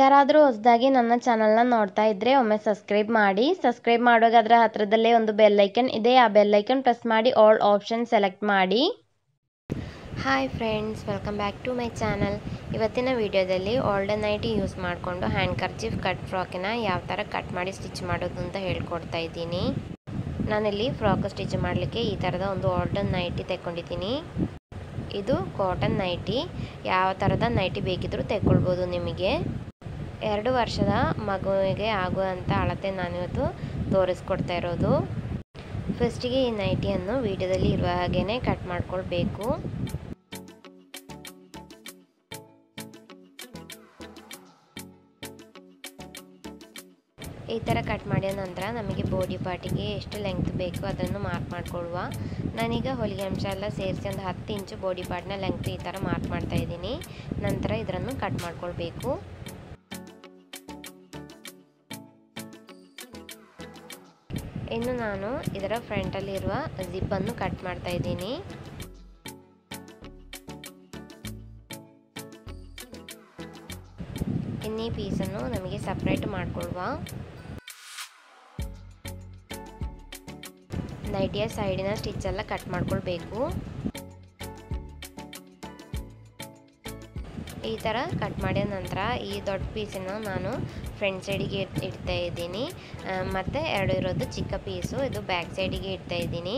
ಯಾರಾದರೂ ಹೊಸದಾಗಿ ನನ್ನ ಚಾನಲ್ನ ನೋಡ್ತಾ ಇದ್ದರೆ ಒಮ್ಮೆ ಸಬ್ಸ್ಕ್ರೈಬ್ ಮಾಡಿ ಸಬ್ಸ್ಕ್ರೈಬ್ ಮಾಡುವಾಗ ಅದರ ಹತ್ರದಲ್ಲೇ ಒಂದು ಬೆಲ್ಲೈಕನ್ ಇದೆ ಆ ಬೆಲ್ಲೈಕನ್ ಪ್ರೆಸ್ ಮಾಡಿ ಆಲ್ ಆಪ್ಷನ್ ಸೆಲೆಕ್ಟ್ ಮಾಡಿ hi friends welcome back to my channel ಇವತ್ತಿನ ವಿಡಿಯೋದಲ್ಲಿ ಓಲ್ಡನ್ ನೈಟಿ ಯೂಸ್ ಮಾಡಿಕೊಂಡು ಹ್ಯಾಂಡ್ ಕರ್ಚೀಫ್ ಕಟ್ ಫ್ರಾಕಿನ ಯಾವ ಥರ ಕಟ್ ಮಾಡಿ ಸ್ಟಿಚ್ ಮಾಡೋದು ಅಂತ ಹೇಳ್ಕೊಡ್ತಾ ಇದ್ದೀನಿ ನಾನಿಲ್ಲಿ ಫ್ರಾಕ್ ಸ್ಟಿಚ್ ಮಾಡಲಿಕ್ಕೆ ಈ ಥರದ ಒಂದು ಓಲ್ಡನ್ ನೈಟಿ ತೆಕ್ಕೊಂಡಿದ್ದೀನಿ ಇದು ಕಾಟನ್ ನೈಟಿ ಯಾವ ಥರದ ನೈಟಿ ಬೇಕಿದ್ರೂ ತೆಕ್ಕೊಳ್ಬೋದು ನಿಮಗೆ ಎರಡು ವರ್ಷದ ಮಗುವಿಗೆ ಆಗುವಂಥ ಅಳತೆ ನಾನಿವತ್ತು ತೋರಿಸ್ಕೊಡ್ತಾ ಇರೋದು ಫಸ್ಟಿಗೆ ಈ ನೈಟಿಯನ್ನು ವಿಡಿಯೋದಲ್ಲಿ ಇರುವ ಹಾಗೇ ಕಟ್ ಮಾಡ್ಕೊಳ್ಬೇಕು ಈ ಥರ ಕಟ್ ಮಾಡಿದ ನಂತರ ನಮಗೆ ಬಾಡಿ ಪಾರ್ಟಿಗೆ ಎಷ್ಟು ಲೆಂತ್ ಬೇಕು ಅದನ್ನು ಮಾರ್ಕ್ ಮಾಡ್ಕೊಳ್ಳುವ ನಾನೀಗ ಹೊಲಿಗೆ ಅಂಶ ಎಲ್ಲ ಸೇರಿಸಿ ಒಂದು ಹತ್ತು ಇಂಚು ಬಾಡಿ ಪಾರ್ಟ್ನ ಲೆಂತ್ ಈ ಥರ ಮಾರ್ಕ್ ಮಾಡ್ತಾ ಇದ್ದೀನಿ ನಂತರ ಇದನ್ನು ಕಟ್ ಮಾಡ್ಕೊಳ್ಬೇಕು ಇನ್ನು ನಾನು ಇದರ ಫ್ರಂಟಲ್ಲಿರುವ ಜಿಪ್ಪನ್ನು ಕಟ್ ಮಾಡ್ತಾ ಇದ್ದೀನಿ ಇನ್ನೀ ಪೀಸನ್ನು ನಮಗೆ ಸಪ್ರೇಟ್ ಮಾಡಿಕೊಳ್ಳುವ ನೈಟಿಯ ಸೈಡಿನ ಸ್ಟಿಚ್ ಎಲ್ಲ ಕಟ್ ಮಾಡ್ಕೊಳ್ಬೇಕು ಈ ಥರ ಕಟ್ ಮಾಡಿದ ನಂತರ ಈ ದೊಡ್ಡ ಪೀಸನ್ನು ನಾನು ಫ್ರಂಟ್ ಸೈಡಿಗೆ ಇಡ್ತಾ ಇದ್ದೀನಿ ಮತ್ತು ಎರಡು ಇರೋದು ಚಿಕ್ಕ ಪೀಸು ಇದು ಬ್ಯಾಕ್ ಸೈಡಿಗೆ ಇಡ್ತಾ ಇದ್ದೀನಿ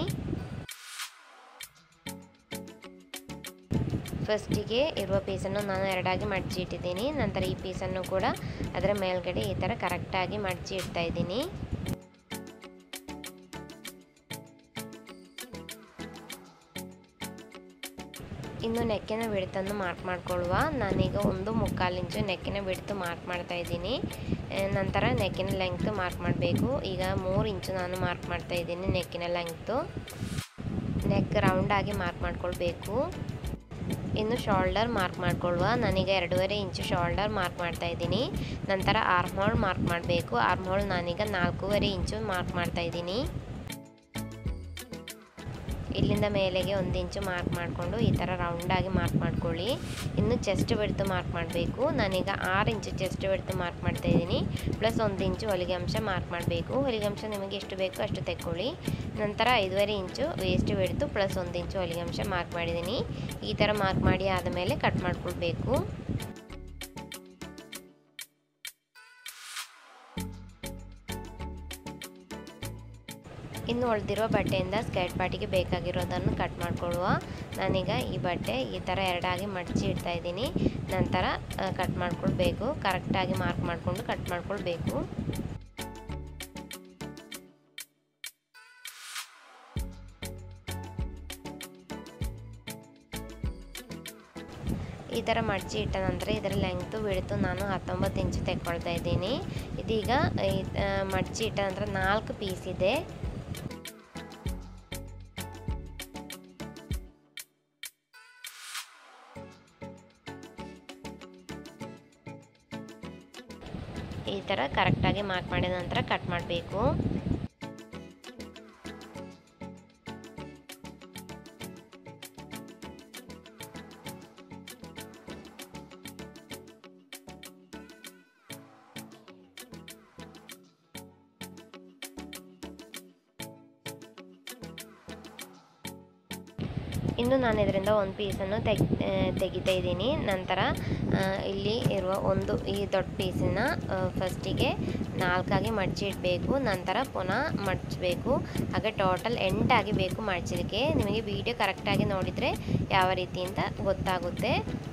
ಫಸ್ಟಿಗೆ ಇರುವ ಪೀಸನ್ನು ನಾನು ಎರಡಾಗಿ ಮಡಚಿ ಇಟ್ಟಿದ್ದೀನಿ ನಂತರ ಈ ಪೀಸನ್ನು ಕೂಡ ಅದರ ಮೇಲ್ಗಡೆ ಈ ಥರ ಕರೆಕ್ಟಾಗಿ ಮಡಚಿ ಇಡ್ತಾ ಇದ್ದೀನಿ ಇನ್ನು ನೆಕ್ಕಿನ ಬಿಡ್ತನ್ನು ಮಾರ್ಕ್ ಮಾಡ್ಕೊಳ್ಳುವ ನಾನೀಗ ಒಂದು ಮುಕ್ಕಾಲು ಇಂಚು ನೆಕ್ಕಿನ ಬಿಡ್ತು ಮಾರ್ಕ್ ಮಾಡ್ತಾ ಇದ್ದೀನಿ ನಂತರ ನೆಕ್ಕಿನ ಲೆಂಗ್ತ್ ಮಾರ್ಕ್ ಮಾಡಬೇಕು ಈಗ ಮೂರು ಇಂಚು ನಾನು ಮಾರ್ಕ್ ಮಾಡ್ತಾ ಇದ್ದೀನಿ ನೆಕ್ಕಿನ ಲೆಂಗ್ತು ನೆಕ್ ರೌಂಡಾಗಿ ಮಾರ್ಕ್ ಮಾಡ್ಕೊಳ್ಬೇಕು ಇನ್ನು ಶೋಲ್ಡರ್ ಮಾರ್ಕ್ ಮಾಡ್ಕೊಳ್ಳುವ ನಾನೀಗ ಎರಡೂವರೆ ಇಂಚು ಶೋಲ್ಡರ್ ಮಾರ್ಕ್ ಮಾಡ್ತಾ ಇದ್ದೀನಿ ನಂತರ ಆರ್ಮ್ ಹೋಲ್ ಮಾರ್ಕ್ ಮಾಡಬೇಕು ಆರ್ಮ್ ಹೋಲ್ ನಾನೀಗ ನಾಲ್ಕೂವರೆ ಇಂಚು ಮಾರ್ಕ್ ಮಾಡ್ತಾ ಇದ್ದೀನಿ ಇಲ್ಲಿಂದ ಮೇಲೆಗೆ ಒಂದು ಇಂಚು ಮಾರ್ಕ್ ಮಾಡಿಕೊಂಡು ಈ ಥರ ರೌಂಡಾಗಿ ಮಾರ್ಕ್ ಮಾಡ್ಕೊಳ್ಳಿ ಇನ್ನು ಚೆಸ್ಟ್ ಬಿಡ್ತು ಮಾರ್ಕ್ ಮಾಡಬೇಕು ನಾನೀಗ ಆರು ಇಂಚು ಚೆಸ್ಟ್ ಬಿಡ್ತು ಮಾರ್ಕ್ ಮಾಡ್ತಾ ಇದ್ದೀನಿ ಪ್ಲಸ್ ಒಂದು ಇಂಚು ಹೊಲಿಗೆ ಅಂಶ ಮಾರ್ಕ್ ಮಾಡಬೇಕು ಹೊಲಿಗೆ ಅಂಶ ನಿಮಗೆ ಎಷ್ಟು ಬೇಕೋ ಅಷ್ಟು ತೆಕ್ಕೊಳ್ಳಿ ನಂತರ ಐದುವರೆ ಇಂಚು ವೇಸ್ಟ್ ಬಿಡ್ತು ಪ್ಲಸ್ ಒಂದು ಇಂಚು ಹೊಲಿಗೆ ಅಂಶ ಮಾರ್ಕ್ ಮಾಡಿದ್ದೀನಿ ಈ ಥರ ಮಾರ್ಕ್ ಮಾಡಿ ಆದಮೇಲೆ ಕಟ್ ಮಾಡ್ಕೊಳ್ಬೇಕು ಇನ್ನು ಉಳಿದಿರೋ ಬಟ್ಟೆಯಿಂದ ಸ್ಕರ್ಟ್ ಪಾಟಿಗೆ ಬೇಕಾಗಿರೋದನ್ನು ಕಟ್ ಮಾಡ್ಕೊಳ್ಳುವ ನಾನೀಗ ಈ ಬಟ್ಟೆ ಈ ಥರ ಎರಡಾಗಿ ಮಡಚಿ ಇಡ್ತಾ ಇದ್ದೀನಿ ನಂತರ ಕಟ್ ಮಾಡ್ಕೊಳ್ಬೇಕು ಕರೆಕ್ಟಾಗಿ ಮಾರ್ಕ್ ಮಾಡಿಕೊಂಡು ಕಟ್ ಮಾಡ್ಕೊಳ್ಬೇಕು ಈ ಥರ ಮಡಚಿ ಇಟ್ಟ ನಂತರ ಇದರ ಲೆಂಗ್ತು ಬಿಡ್ತು ನಾನು ಹತ್ತೊಂಬತ್ತು ಇಂಚು ತೆಕ್ಕೊಳ್ತಾ ಇದ್ದೀನಿ ಇದೀಗ ಮಡಚಿ ಇಟ್ಟ ನಂತರ ನಾಲ್ಕು ಪೀಸ್ ಇದೆ ಈ ಥರ ಕರೆಕ್ಟಾಗಿ ಮಾರ್ಕ್ ಮಾಡಿದ ನಂತರ ಕಟ್ ಮಾಡಬೇಕು ಇನ್ನು ನಾನು ಇದರಿಂದ ಒಂದು ಪೀಸನ್ನು ತೆಗ್ ತೆಗಿತಾ ಇದ್ದೀನಿ ನಂತರ ಇಲ್ಲಿ ಇರುವ ಒಂದು ಈ ದೊಡ್ಡ ಪೀಸನ್ನ ಫಸ್ಟಿಗೆ ನಾಲ್ಕಾಗಿ ಮಡಚಿ ಇಡಬೇಕು ನಂತರ ಪುನಃ ಮಡಚಬೇಕು ಹಾಗೆ ಟೋಟಲ್ ಎಂಟಾಗಿ ಬೇಕು ಮಡಚಲಿಕ್ಕೆ ನಿಮಗೆ ವಿಡಿಯೋ ಕರೆಕ್ಟಾಗಿ ನೋಡಿದರೆ ಯಾವ ರೀತಿ ಅಂತ ಗೊತ್ತಾಗುತ್ತೆ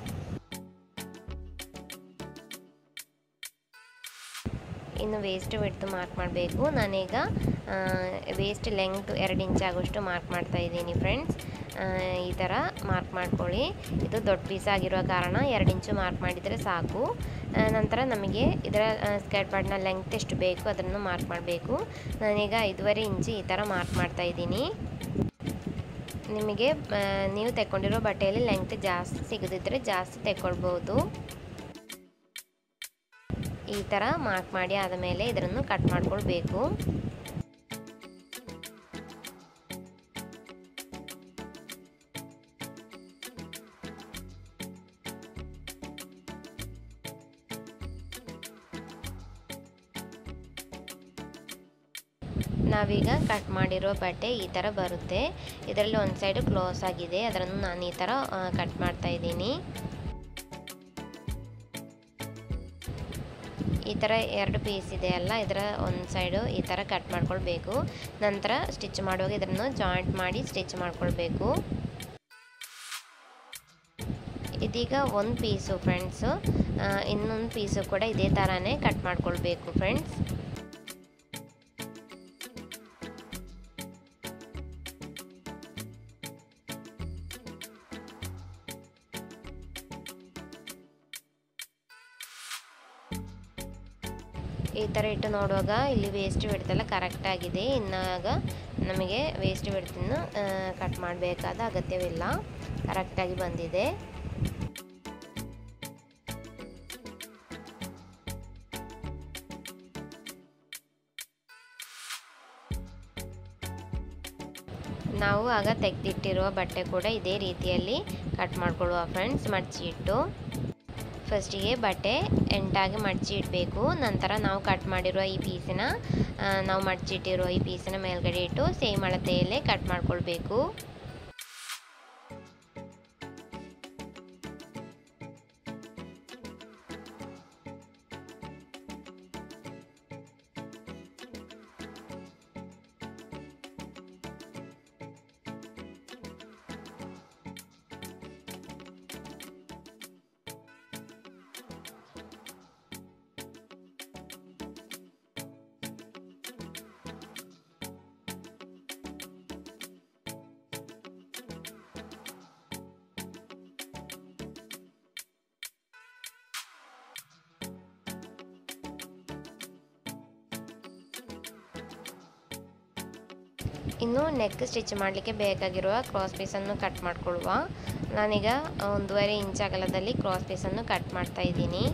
ಇನ್ನು ವೇಸ್ಟ್ ಬಿಡ್ತು ಮಾರ್ಕ್ ಮಾಡಬೇಕು ನಾನೀಗ ವೇಸ್ಟ್ ಲೆಂತ್ ಎರಡು ಇಂಚ್ ಆಗೋಷ್ಟು ಮಾರ್ಕ್ ಮಾಡ್ತಾ ಇದ್ದೀನಿ ಫ್ರೆಂಡ್ಸ್ ಈ ಥರ ಮಾರ್ಕ್ ಮಾಡ್ಕೊಳ್ಳಿ ಇದು ದೊಡ್ಡ ಪೀಸ್ ಆಗಿರೋ ಕಾರಣ ಎರಡು ಇಂಚು ಮಾರ್ಕ್ ಮಾಡಿದರೆ ಸಾಕು ನಂತರ ನಮಗೆ ಇದರ ಸ್ಕರ್ಟ್ ಪಾರ್ಟ್ನ ಲೆಂತ್ ಎಷ್ಟು ಬೇಕು ಅದನ್ನು ಮಾರ್ಕ್ ಮಾಡಬೇಕು ನಾನೀಗ ಐದೂವರೆ ಇಂಚು ಈ ಥರ ಮಾರ್ಕ್ ಮಾಡ್ತಾ ಇದ್ದೀನಿ ನಿಮಗೆ ನೀವು ತೆಕ್ಕೊಂಡಿರೋ ಬಟ್ಟೆಯಲ್ಲಿ ಲೆಂತ್ ಜಾಸ್ತಿ ಸಿಗದಿದ್ದರೆ ಜಾಸ್ತಿ ತೆಕ್ಕೊಳ್ಬೋದು ಈ ಥರ ಮಾರ್ಕ್ ಮಾಡಿ ಆದಮೇಲೆ ಇದನ್ನು ಕಟ್ ಮಾಡ್ಕೊಳ್ಬೇಕು ನಾವೀಗ ಕಟ್ ಮಾಡಿರೋ ಬಟ್ಟೆ ಈ ಥರ ಬರುತ್ತೆ ಇದರಲ್ಲಿ ಒಂದು ಸೈಡು ಕ್ಲೋಸ್ ಆಗಿದೆ ಅದನ್ನು ನಾನು ಈ ಥರ ಕಟ್ ಮಾಡ್ತಾ ಇದ್ದೀನಿ ಈ ಥರ ಎರಡು ಪೀಸ್ ಇದೆ ಅಲ್ಲ ಇದರ ಒಂದು ಸೈಡು ಈ ಥರ ಕಟ್ ಮಾಡ್ಕೊಳ್ಬೇಕು ನಂತರ ಸ್ಟಿಚ್ ಮಾಡುವಾಗ ಇದನ್ನು ಜಾಯಿಂಟ್ ಮಾಡಿ ಸ್ಟಿಚ್ ಮಾಡ್ಕೊಳ್ಬೇಕು ಇದೀಗ ಒಂದು ಪೀಸು ಫ್ರೆಂಡ್ಸು ಇನ್ನೊಂದು ಪೀಸು ಕೂಡ ಇದೇ ಥರನೇ ಕಟ್ ಮಾಡ್ಕೊಳ್ಬೇಕು ಫ್ರೆಂಡ್ಸ್ ಈ ಥರ ಇಟ್ಟು ನೋಡುವಾಗ ಇಲ್ಲಿ ವೇಸ್ಟ್ ಬಿಡ್ತೆಲ್ಲ ಕರೆಕ್ಟಾಗಿದೆ ಇನ್ನಾಗ ನಮಗೆ ವೇಸ್ಟ್ ಬಿಡ್ತನ್ನು ಕಟ್ ಮಾಡಬೇಕಾದ ಅಗತ್ಯವಿಲ್ಲ ಕರೆಕ್ಟಾಗಿ ಬಂದಿದೆ ನಾವು ಆಗ ತೆಗೆದಿಟ್ಟಿರುವ ಬಟ್ಟೆ ಕೂಡ ಇದೇ ರೀತಿಯಲ್ಲಿ ಕಟ್ ಮಾಡ್ಕೊಳ್ಳುವ ಫ್ರೆಂಡ್ಸ್ ಮಡಚಿ ಇಟ್ಟು ಫಸ್ಟಿಗೆ ಬಟ್ಟೆ ಎಂಟಾಗಿ ಮಡಚಿ ಇಡಬೇಕು ನಂತರ ನಾವು ಕಟ್ ಮಾಡಿರುವ ಈ ಪೀಸಿನ ನಾವು ಮಡಚಿಟ್ಟಿರುವ ಈ ಪೀಸಿನ ಮೇಲ್ಗಡೆ ಇಟ್ಟು ಸೇಮ್ ಅಳತೆಯಲ್ಲೇ ಕಟ್ ಮಾಡ್ಕೊಳ್ಬೇಕು ಇನ್ನು ನೆಕ್ ಸ್ಟಿಚ್ ಮಾಡಲಿಕ್ಕೆ ಬೇಕಾಗಿರುವ ಕ್ರಾಸ್ ಪೀಸನ್ನು ಕಟ್ ಮಾಡ್ಕೊಳ್ಳುವ ನಾನೀಗ ಒಂದೂವರೆ ಇಂಚ್ ಅಗಲದಲ್ಲಿ ಕ್ರಾಸ್ ಪೀಸನ್ನು ಕಟ್ ಮಾಡ್ತಾ ಇದ್ದೀನಿ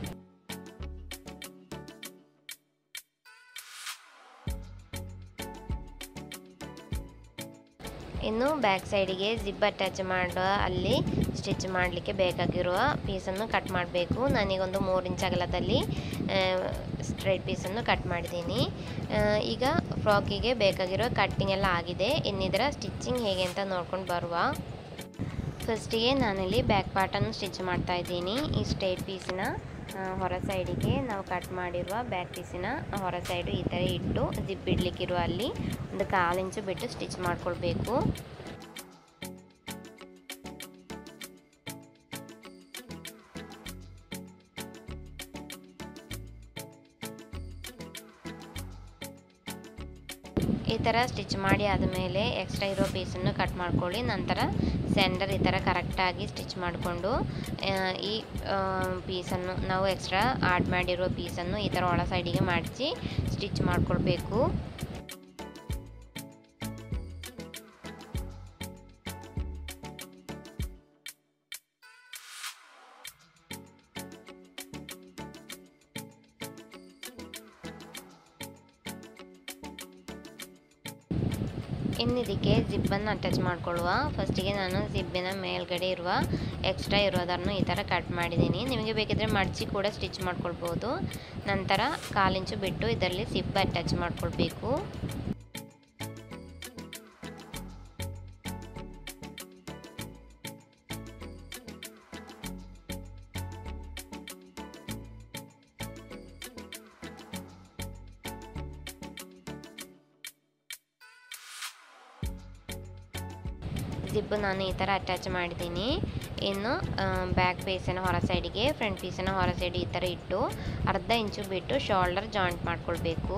ಇನ್ನು ಬ್ಯಾಕ್ ಸೈಡಿಗೆ ಜಿಬ್ ಅಟ್ಯಾಚ್ ಮಾಡುವ ಅಲ್ಲಿ ಸ್ಟಿಚ್ ಮಾಡಲಿಕ್ಕೆ ಬೇಕಾಗಿರುವ ಪೀಸನ್ನು ಕಟ್ ಮಾಡಬೇಕು ನಾನೀಗೊಂದು ಮೂರು ಇಂಚ್ ಅಗಲದಲ್ಲಿ ಸ್ಟ್ರೈಟ್ ಪೀಸನ್ನು ಕಟ್ ಮಾಡಿದ್ದೀನಿ ಈಗ ಫ್ರಾಕಿಗೆ ಬೇಕಾಗಿರೋ ಕಟ್ಟಿಂಗ್ ಎಲ್ಲ ಆಗಿದೆ ಇನ್ನಿದರ ಸ್ಟಿಚ್ಚಿಂಗ್ ಹೇಗೆ ಅಂತ ನೋಡ್ಕೊಂಡು ಬರುವ ಫಸ್ಟಿಗೆ ನಾನಿಲ್ಲಿ ಬ್ಯಾಕ್ ಪಾರ್ಟನ್ನು ಸ್ಟಿಚ್ ಮಾಡ್ತಾ ಇದ್ದೀನಿ ಈ ಸ್ಟ್ರೈಟ್ ಪೀಸಿನ ಹೊರ ಸೈಡಿಗೆ ನಾವು ಕಟ್ ಮಾಡಿರುವ ಬ್ಯಾಕ್ ಪೀಸಿನ ಹೊರ ಸೈಡು ಈ ಥರ ಇಟ್ಟು ಜಿಪ್ ಇಡ್ಲಿಕ್ಕಿರುವ ಅಲ್ಲಿ ಒಂದು ಕಾಲು ಇಂಚು ಬಿಟ್ಟು ಸ್ಟಿಚ್ ಮಾಡ್ಕೊಳ್ಬೇಕು ಈ ಥರ ಸ್ಟಿಚ್ ಮಾಡಿ ಆದಮೇಲೆ ಎಕ್ಸ್ಟ್ರಾ ಇರೋ ಪೀಸನ್ನು ಕಟ್ ಮಾಡ್ಕೊಳ್ಳಿ ನಂತರ ಸೆಂಡರ್ ಈ ಥರ ಕರೆಕ್ಟಾಗಿ ಸ್ಟಿಚ್ ಮಾಡಿಕೊಂಡು ಈ ಪೀಸನ್ನು ನಾವು ಎಕ್ಸ್ಟ್ರಾ ಆಡ್ ಮಾಡಿರೋ ಪೀಸನ್ನು ಈ ಥರ ಒಳ ಸೈಡಿಗೆ ಮಾಡಿಸಿ ಸ್ಟಿಚ್ ಮಾಡ್ಕೊಳ್ಬೇಕು ಇನ್ನಿದಕ್ಕೆ ಜಿಪ್ಪನ್ನು ಅಟ್ಯಾಚ್ ಮಾಡ್ಕೊಳ್ಳುವ ಫಸ್ಟಿಗೆ ನಾನು ಜಿಬ್ಬಿನ ಮೇಲ್ಗಡೆ ಇರುವ ಎಕ್ಸ್ಟ್ರಾ ಇರೋದನ್ನು ಈ ಥರ ಕಟ್ ಮಾಡಿದ್ದೀನಿ ನಿಮಗೆ ಬೇಕಿದ್ರೆ ಮಡಚಿ ಕೂಡ ಸ್ಟಿಚ್ ಮಾಡ್ಕೊಳ್ಬೋದು ನಂತರ ಕಾಲಿಂಚು ಬಿಟ್ಟು ಇದರಲ್ಲಿ ಸಿಬ್ ಅಟ್ಯಾಚ್ ಮಾಡ್ಕೊಳ್ಬೇಕು ಜಿಬ್ ನಾನು ಈ ಥರ ಅಟ್ಯಾಚ್ ಮಾಡಿದ್ದೀನಿ ಇನ್ನು ಬ್ಯಾಕ್ ಪೀಸಿನ ಹೊರ ಸೈಡಿಗೆ ಫ್ರಂಟ್ ಪೀಸಿನ ಹೊರ ಸೈಡ್ ಈ ಥರ ಇಟ್ಟು ಅರ್ಧ ಇಂಚು ಬಿಟ್ಟು ಶೋಲ್ಡರ್ ಜಾಯಿಂಟ್ ಮಾಡ್ಕೊಳ್ಬೇಕು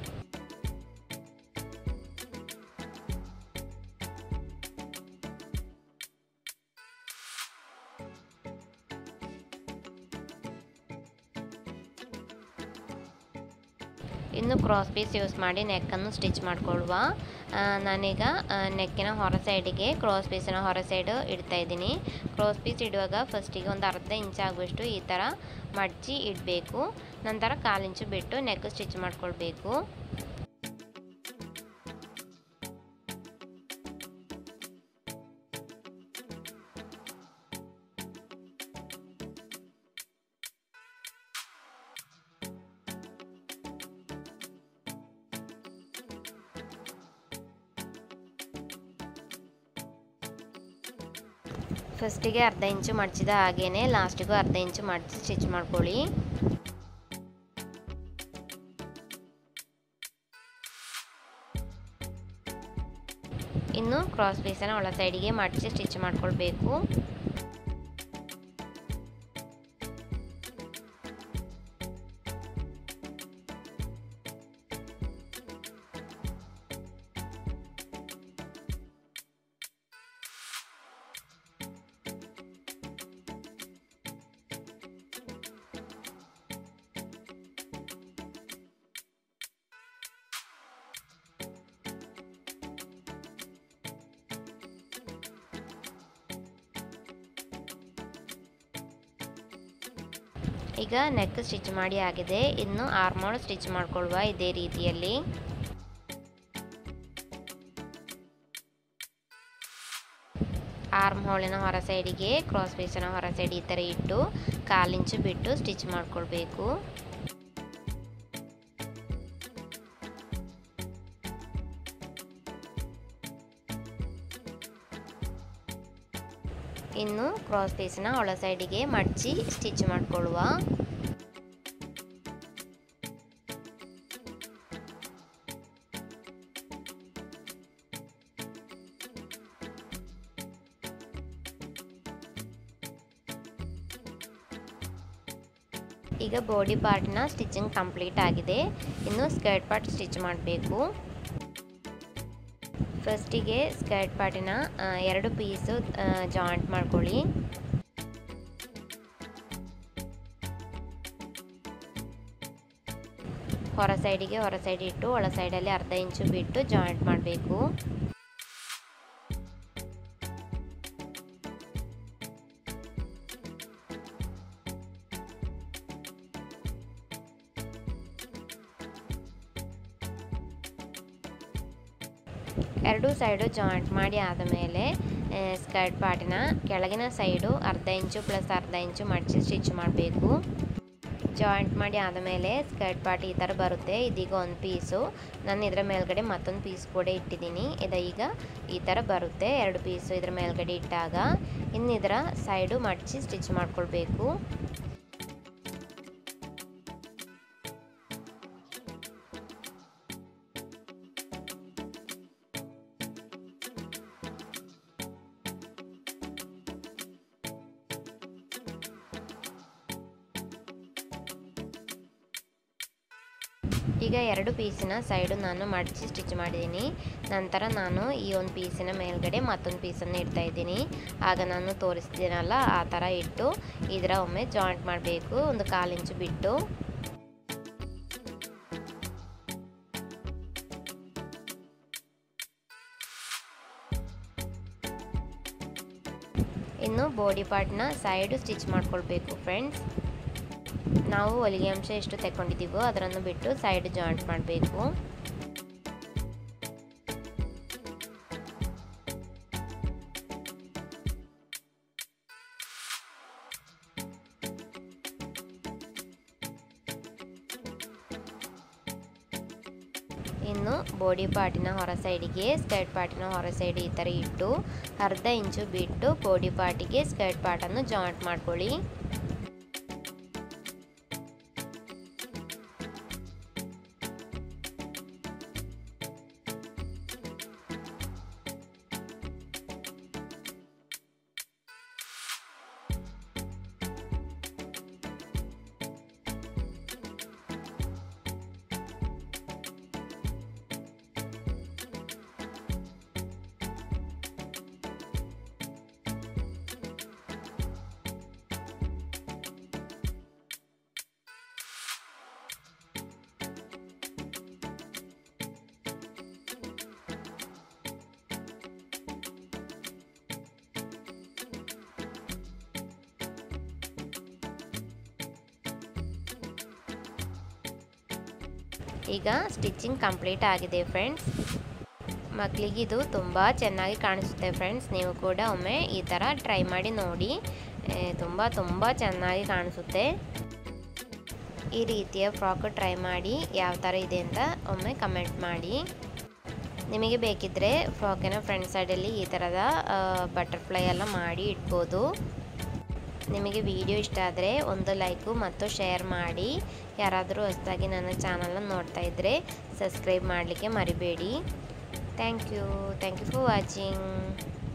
ಇನ್ನು ಕ್ರಾಸ್ ಪೀಸ್ ಯೂಸ್ ಮಾಡಿ ನೆಕ್ಕನ್ನು ಸ್ಟಿಚ್ ಮಾಡ್ಕೊಳ್ಳುವ ನಾನೀಗ ನೆಕ್ಕಿನ ಹೊರ ಸೈಡಿಗೆ ಕ್ರಾಸ್ ಪೀಸಿನ ಹೊರ ಸೈಡು ಇಡ್ತಾ ಇದ್ದೀನಿ ಕ್ರಾಸ್ ಪೀಸ್ ಇಡುವಾಗ ಫಸ್ಟಿಗೆ ಒಂದು ಅರ್ಧ ಇಂಚ್ ಆಗುವಷ್ಟು ಈ ಥರ ಮಡಚಿ ಇಡಬೇಕು ನಂತರ ಕಾಲು ಇಂಚು ಬಿಟ್ಟು ನೆಕ್ ಸ್ಟಿಚ್ ಮಾಡ್ಕೊಳ್ಬೇಕು ಫಸ್ಟಿಗೆ ಅರ್ಧ ಇಂಚು ಮಡಚಿದ ಹಾಗೇನೆ ಲಾಸ್ಟಿಗೂ ಅರ್ಧ ಇಂಚು ಮಡಚಿ ಸ್ಟಿಚ್ ಮಾಡ್ಕೊಳ್ಳಿ ಇನ್ನು ಕ್ರಾಸ್ ಪೀಸನ್ನು ಒಳ ಸೈಡಿಗೆ ಮಡಚಿ ಸ್ಟಿಚ್ ಮಾಡ್ಕೊಳ್ಬೇಕು ಈಗ ನೆಕ್ ಸ್ಟಿಚ್ ಮಾಡಿ ಆಗಿದೆ ಇನ್ನು ಆರ್ಮೋಲ್ ಸ್ಟಿಚ್ ಮಾಡ್ಕೊಳ್ಳುವ ಇದೇ ರೀತಿಯಲ್ಲಿ ಆರ್ಮ್ ಹೋಳಿನ ಹೊರ ಸೈಡಿಗೆ ಕ್ರಾಸ್ ಪೀಸನ ಹೊರ ಸೈಡ್ ಈ ಥರ ಇಟ್ಟು ಕಾಲಿಂಚು ಬಿಟ್ಟು ಸ್ಟಿಚ್ ಮಾಡ್ಕೊಳ್ಬೇಕು ಇನ್ನು ಕ್ರಾಸ್ ಪೀಸ್ನ ಒಳ ಸೈಡಿಗೆ ಮಡಚಿ ಸ್ಟಿಚ್ ಮಾಡ್ಕೊಳ್ಳುವ ಈಗ ಬಾಡಿ ಪಾರ್ಟ್ನ ಸ್ಟಿಚಿಂಗ್ ಕಂಪ್ಲೀಟ್ ಆಗಿದೆ ಇನ್ನು ಸ್ಕರ್ಟ್ ಪಾರ್ಟ್ ಸ್ಟಿಚ್ ಮಾಡಬೇಕು ಫಸ್ಟಿಗೆ ಸ್ಕರ್ಟ್ ಪಾರ್ಟಿನ ಎರಡು ಪೀಸು ಜಾಯಿಂಟ್ ಮಾಡ್ಕೊಳ್ಳಿ ಹೊರ ಸೈಡಿಗೆ ಹೊರ ಸೈಡ್ ಇಟ್ಟು ಒಳ ಸೈಡಲ್ಲಿ ಅರ್ಧ ಇಂಚು ಬಿಟ್ಟು ಜಾಯಿಂಟ್ ಮಾಡಬೇಕು ಎರಡು ಸೈಡು ಜಾಯಿಂಟ್ ಮಾಡಿ ಆದಮೇಲೆ ಸ್ಕರ್ಟ್ ಪಾರ್ಟಿನ ಕೆಳಗಿನ ಸೈಡು ಅರ್ಧ ಇಂಚು ಪ್ಲಸ್ ಅರ್ಧ ಇಂಚು ಮಡಚಿ ಸ್ಟಿಚ್ ಮಾಡಬೇಕು ಜಾಯಿಂಟ್ ಮಾಡಿ ಆದಮೇಲೆ ಸ್ಕರ್ಟ್ ಪಾರ್ಟ್ ಈ ಥರ ಬರುತ್ತೆ ಇದೀಗ ಒಂದು ಪೀಸು ನಾನು ಇದರ ಮೇಲ್ಗಡೆ ಮತ್ತೊಂದು ಪೀಸ್ ಕೂಡ ಇಟ್ಟಿದ್ದೀನಿ ಇದು ಈಗ ಈ ಥರ ಬರುತ್ತೆ ಎರಡು ಪೀಸು ಇದರ ಮೇಲ್ಗಡೆ ಇಟ್ಟಾಗ ಇನ್ನು ಇದರ ಸೈಡು ಮಡಚಿ ಸ್ಟಿಚ್ ಮಾಡ್ಕೊಳ್ಬೇಕು ಈಗ ಎರಡು ಪೀಸಿನ ಸೈಡು ನಾನು ಮಡಚಿ ಸ್ಟಿಚ್ ಮಾಡಿದ್ದೀನಿ ನಂತರ ನಾನು ಈ ಒಂದು ಪೀಸಿನ ಮೇಲ್ಗಡೆ ಮತ್ತೊಂದು ಪೀಸನ್ನು ಇಡ್ತಾ ಇದ್ದೀನಿ ಆಗ ನಾನು ತೋರಿಸ್ತೀನಲ್ಲ ಆ ಥರ ಇಟ್ಟು ಇದರ ಒಮ್ಮೆ ಜಾಯಿಂಟ್ ಮಾಡಬೇಕು ಒಂದು ಕಾಲು ಇಂಚು ಬಿಟ್ಟು ಇನ್ನು ಬಾಡಿ ಪಾರ್ಟ್ನ ಸೈಡು ಸ್ಟಿಚ್ ಮಾಡ್ಕೊಳ್ಬೇಕು ಫ್ರೆಂಡ್ಸ್ ನಾವು ಹೊಲಿಗೆ ಅಂಶ ಎಷ್ಟು ತಗೊಂಡಿದ್ದೀವೋ ಅದನ್ನು ಬಿಟ್ಟು ಸೈಡ್ ಜಾಯಿಂಟ್ ಮಾಡಬೇಕು ಇನ್ನು ಬಾಡಿ ಪಾರ್ಟಿನ ಹೊರ ಸೈಡಿಗೆ ಸ್ಕರ್ಟ್ ಪಾರ್ಟಿನ ಹೊರ ಸೈಡ್ ಈ ಥರ ಇಟ್ಟು ಅರ್ಧ ಇಂಚು ಬಿಟ್ಟು ಬಾಡಿ ಪಾರ್ಟಿಗೆ ಸ್ಕರ್ಟ್ ಪಾರ್ಟನ್ನು ಜಾಯಿಂಟ್ ಮಾಡ್ಕೊಳ್ಳಿ ಈಗ ಸ್ಟಿಚಿಂಗ್ ಕಂಪ್ಲೀಟ್ ಆಗಿದೆ ಫ್ರೆಂಡ್ಸ್ ಮಕ್ಕಳಿಗೆ ಇದು ತುಂಬ ಚೆನ್ನಾಗಿ ಕಾಣಿಸುತ್ತೆ ಫ್ರೆಂಡ್ಸ್ ನೀವು ಕೂಡ ಒಮ್ಮೆ ಈ ಥರ ಟ್ರೈ ಮಾಡಿ ನೋಡಿ ತುಂಬ ತುಂಬ ಚೆನ್ನಾಗಿ ಕಾಣಿಸುತ್ತೆ ಈ ರೀತಿಯ ಫ್ರಾಕ್ ಟ್ರೈ ಮಾಡಿ ಯಾವ ಥರ ಇದೆ ಅಂತ ಒಮ್ಮೆ ಕಮೆಂಟ್ ಮಾಡಿ ನಿಮಗೆ ಬೇಕಿದ್ದರೆ ಫ್ರಾಕಿನ ಫ್ರಂಟ್ ಸೈಡಲ್ಲಿ ಈ ಥರದ ಬಟರ್ಫ್ಲೈ ಎಲ್ಲ ಮಾಡಿ ಇಡ್ಬೋದು ನಿಮಗೆ ವಿಡಿಯೋ ಇಷ್ಟ ಆದರೆ ಒಂದು ಲೈಕು ಮತ್ತು ಶೇರ್ ಮಾಡಿ ಯಾರಾದರೂ ಹೊಸದಾಗಿ ನನ್ನ ಚಾನಲ್ನ ನೋಡ್ತಾ ಇದ್ದರೆ ಸಬ್ಸ್ಕ್ರೈಬ್ ಮಾಡಲಿಕ್ಕೆ ಮರಿಬೇಡಿ thank you thank you for watching